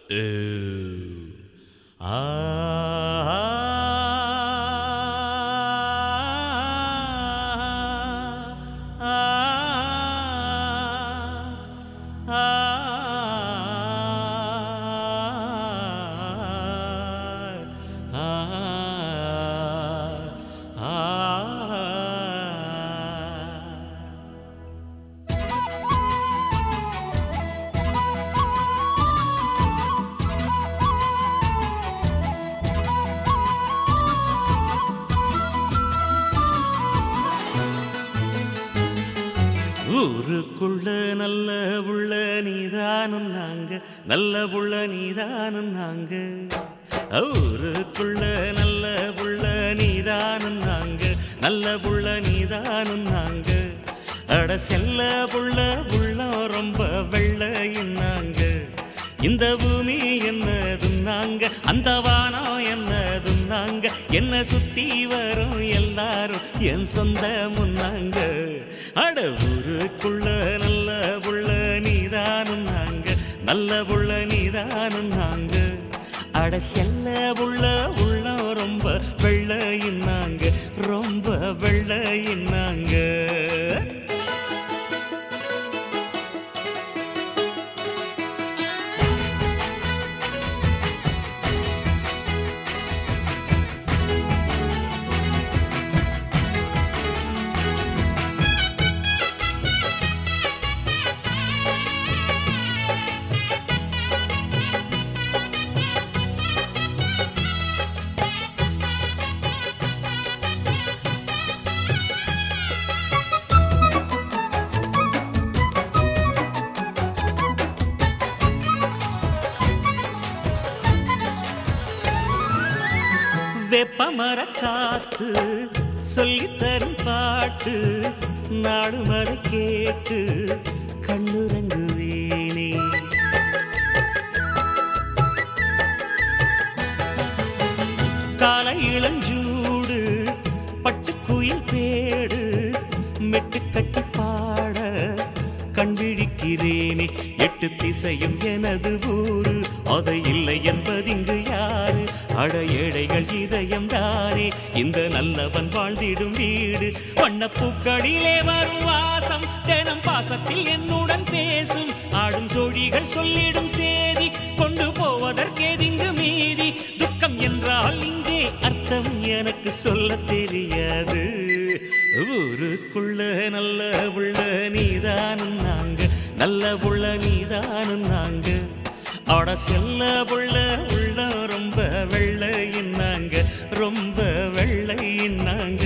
ஊருக்குள்ள நல்ல உள்ள நீதானும் நாங்க நல்ல புள்ள நீதானும் நாங்க ஊருக்குள்ள நல்ல புள்ள நீதானும் நாங்க நல்ல புள்ள நீதானும் நாங்க அட செல்ல புள்ள உள்ளம் ரொம்ப வெள்ளையும் நாங்க இந்த பூமி என்னதும் நாங்க அந்த வானம் என்னதும் நாங்க என்ன சுத்தி வரும் எல்லாரும் என் சொந்த முன்னாங்க அட ஊருக்குள்ள நல்ல புள்ள நீதானும் நாங்க நல்ல புள்ள நீதானும் நாங்க அட செல்ல புள்ள உள்ளம் ரொம்ப வெள்ளையும் நாங்க ரொம்ப வெள்ளையும் நாங்க வெப்பமர காத்து சொல்லித் தரும் பாட்டு நாடு மத கேட்டு கண்ணுறங்குவேனே காலை இளஞ்சூடு பட்டுக்குயில் பேடு மெட்டு கட்டி பாட கண்விழிக்கிறேனே எட்டு திசையும் எனது ஊரு அதை இல்லை என்பதிங்கு யாரு அட ஏழைகள் இதயம் தானே இந்த நல்லவன் வாழ்ந்திடும் வீடு வண்ணப்பூக்களிலே வரும் வாசம் தினம் பாசத்தில் என்னுடன் பேசும் ஆடும் ஜோடிகள் சொல்லிடும் சேதி கொண்டு போவதற்கேதிங்கு மீதி துக்கம் என்றால் இங்கே அர்த்தம் எனக்கு சொல்ல தெரியாது ஊருக்குள்ள நல்ல உள்ள நீதானும் நாங்க நல்ல உள்ள நீதானும் நாங்க அட செல்ல புள்ள உள்ள ரொம்ப வெள்ளையின் நாங்க ரொம்ப வெள்ளையின் நாங்க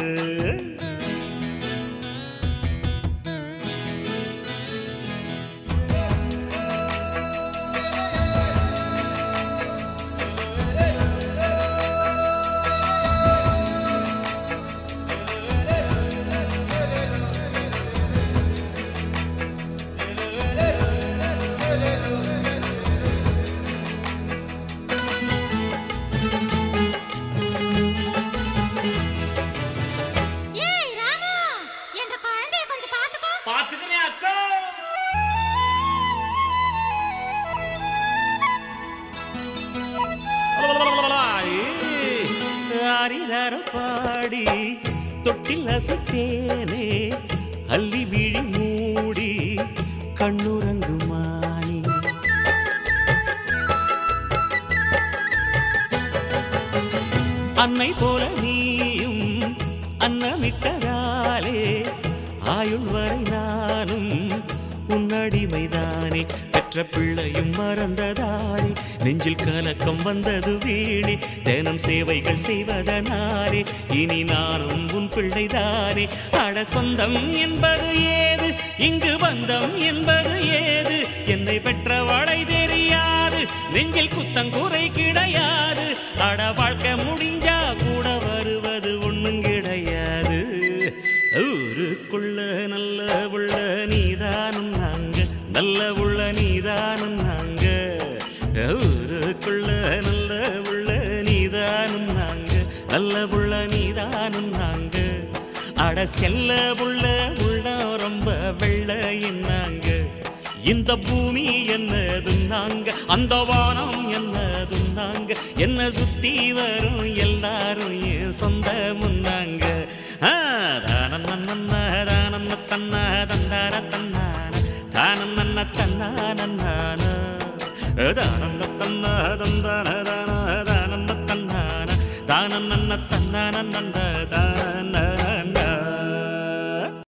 ஏய் ராமு என்ற குழந்தைய கொஞ்சம் பாத்துக்கோ பாத்துக்கிறேன் அக்கா ஆரிதார பாடி தொட்டில் அசைத்தேனே அள்ளி விழி மூடி கண்ணுறங்குமானி அன்னை போல நீயும் அன்னமிட்டதாலே ஆயுள் வரை நானும் உன்னடிமைதானே பெற்ற பிள்ளையும் மறந்ததாலே நெஞ்சில் கலக்கம் வந்தது வீணே தினம் சேவைகள் செய்வதனாலே இனி நானும் உன் பிள்ளைதானே அட சொந்தம் என்பது ஏது இங்கு பந்தம் என்பது ஏது என்னை பெற்றவளை தெரியாது நெஞ்சில் குத்தங்குறை கிடையாது அட வாழ்க்கை முடிஞ்சா கூட வருவது ஒண்ணும் கிடையாது ஊருக்குள்ள நல்ல உள்ள நீதானும் நாங்க நல்ல உள்ள நீதானும் நாங்க ஊருக்குள்ள நல்ல உள்ள நீதானும் நாங்க நல்ல உள்ள நீதானும் நாங்க அட செல்ல உள்ள உள்ள ரொம்ப வெள்ளையின் நாங்க இந்த இந்த பூமி என்னதும் நாங்க அந்த வானம் என்னதும் நாங்க என்ன சுத்தி வரும் எல்லாரும் என் சொந்த முன்னாங்க தானன்ன தானன்ன தன்னா தந்தார தன்னான தானன்ன தன்னான தானன்ன தன்னா தந்தான தான தானன்ன தன்னான தானன்ன தன்னான தான